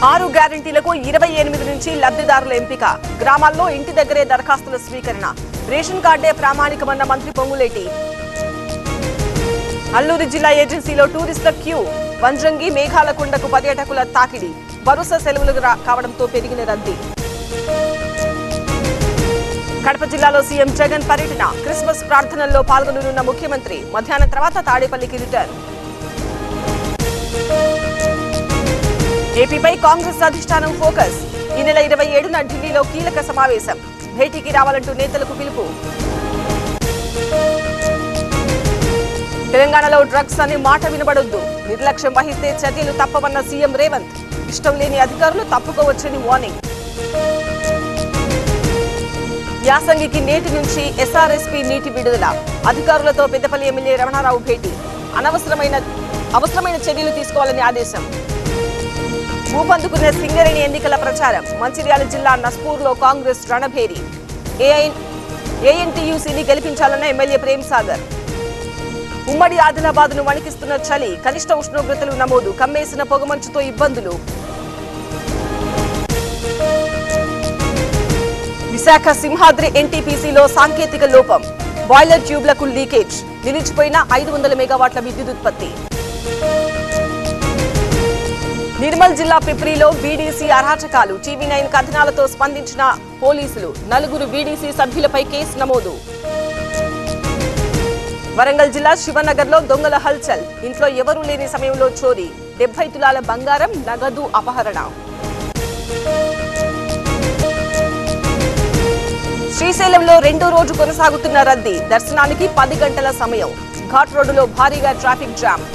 ఆరు గ్యారంటీలకు ఇరవై ఎనిమిది నుంచి లబ్ధిదారుల ఎంపిక గ్రామాల్లో ఇంటి దగ్గరే దరఖాస్తుల స్వీకరణ రేషన్ కార్డే ప్రామాణికమన్న మంత్రి పొంగులేటి అల్లూరి జిల్లా ఏజెన్సీలో టూరిస్టుల క్యూ వంజంగి మేఘాల కొండకు పర్యాటకుల తాకిడి వరుస సెలవులు రా- కావడంతో పెరిగిన రద్దీ కడప జిల్లాలో సీఎం జగన్ పర్యటన క్రిస్మస్ ప్రార్థనల్లో పాల్గొననున్న ముఖ్యమంత్రి మధ్యాహ్నం తర్వాత తాడేపల్లికి రిటర్న్ ఏపీపై కాంగ్రెస్ అధిష్టానం ఫోకస్ ఈ నెల ఇరవై ఏడున ఢిల్లీలో కీలక సమావేశం భేటీకి రావాలంటూ నేతలకు పిలుపు తెలంగాణలో డ్రగ్స్ అనే మాట వినబడొద్దు నిర్లక్ష్యం వహిస్తే చర్యలు తప్పవన్న సీఎం రేవంత్ ఇష్టం లేని అధికారులు తప్పుకోవచ్చని వార్నింగ్ యాసంగికి నేటి నుంచి ఎస్ఆర్ఎస్పీ నీటి విడుదల అధికారులతో పెద్దపల్లి ఎమ్మెల్యే రమణారావు భేటీ అనవసరమైన అవసరమైన చర్యలు తీసుకోవాలని ఆదేశం ఊపందుకున్న సింగరేణి ఎన్నికల ప్రచారం మంచిర్యాల జిల్లా నస్పూర్లో కాంగ్రెస్ రణభేరి ఏఎన్టీయూసీని గెలిపించాలన్న ఎమ్మెల్యే ప్రేమ్ సాగర్ ఉమ్మడి ఆదిలాబాద్ ను వణికిస్తున్న చలి కనిష్ట ఉష్ణోగ్రతలు నమోదు కమ్మేసిన పొగమంచుతో ఇబ్బందులు విశాఖ సింహాద్రి ఎన్టీపీసీలో సాంకేతిక లోపం బాయిలర్ ట్యూబ్లకు లీకేజ్ నిలిచిపోయిన ఐదు వందల మెగావాట్ల విద్యుత్ ఉత్పత్తి నిర్మల్ జిల్లా పిప్రిలో బీడీసీ అరాచకాలు టీవీ నైన్ కథనాలతో స్పందించిన పోలీసులు నలుగురు బీడీసీ సభ్యులపై కేసు నమోదు వరంగల్ జిల్లా శివనగర్లో దొంగల హల్చల్ ఇంట్లో ఎవరూ లేని సమయంలో చోరీ డెబ్బై తులాల బంగారం నగదు అపహరణ శ్రీశైలంలో రెండో రోజు కొనసాగుతున్న రద్దీ దర్శనానికి పది గంటల సమయం ఘాట్ రోడ్డులో భారీగా ట్రాఫిక్ జామ్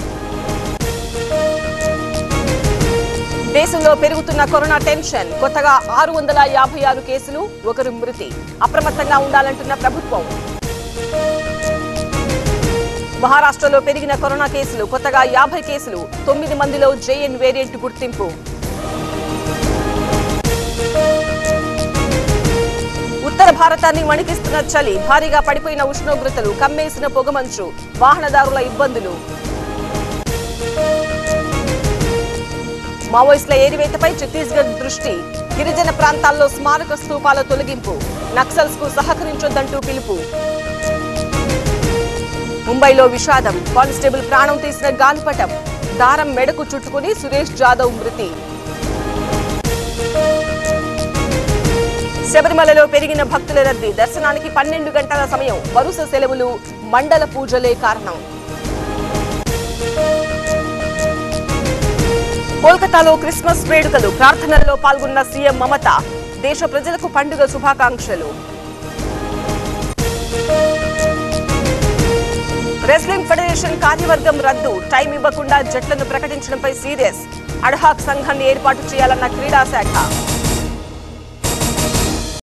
దేశంలో పెరుగుతున్న కరోనా టెన్షన్ కొత్తగా ఆరు వందల యాభై ఆరు కేసులు ఒకరు మృతి అప్రమత్తంగా ఉండాలంటున్న ప్రభుత్వం మహారాష్ట్రలో పెరిగిన కరోనా కేసులు కొత్తగా యాభై కేసులు తొమ్మిది మందిలో జేఎన్ వేరియంట్ గుర్తింపు ఉత్తర భారతాన్ని వణికిస్తున్న చలి భారీగా పడిపోయిన ఉష్ణోగ్రతలు కమ్మేసిన పొగమంచు వాహనదారుల ఇబ్బందులు మావోయిస్టుల ఏరివేతపై ఛత్తీస్గఢ్ దృష్టి గిరిజన ప్రాంతాల్లో స్మారక స్తూపాల తొలగింపు నక్సల్స్ కు సహకరించొద్దంటూ పిలుపు ముంబైలో విషాదం కానిస్టేబుల్ ప్రాణం తీసిన గాలిపటం దారం మెడకు చుట్టుకుని సురేష్ జాదవ్ మృతి శబరిమలలో పెరిగిన భక్తుల రద్దీ దర్శనానికి పన్నెండు గంటల సమయం వరుస సెలవులు మండల పూజలే కారణం కోల్కతాలో క్రిస్మస్ వేడుకలు ప్రార్థనల్లో పాల్గొన్న సీఎం మమత దేశ ప్రజలకు పండుగ శుభాకాంక్షలు రెస్లింగ్ ఫెడరేషన్ కార్యవర్గం రద్దు టైం ఇవ్వకుండా జట్లను ప్రకటించడంపై సీరియస్ అడ్హాక్ సంఘాన్ని ఏర్పాటు చేయాలన్న క్రీడా శాఖ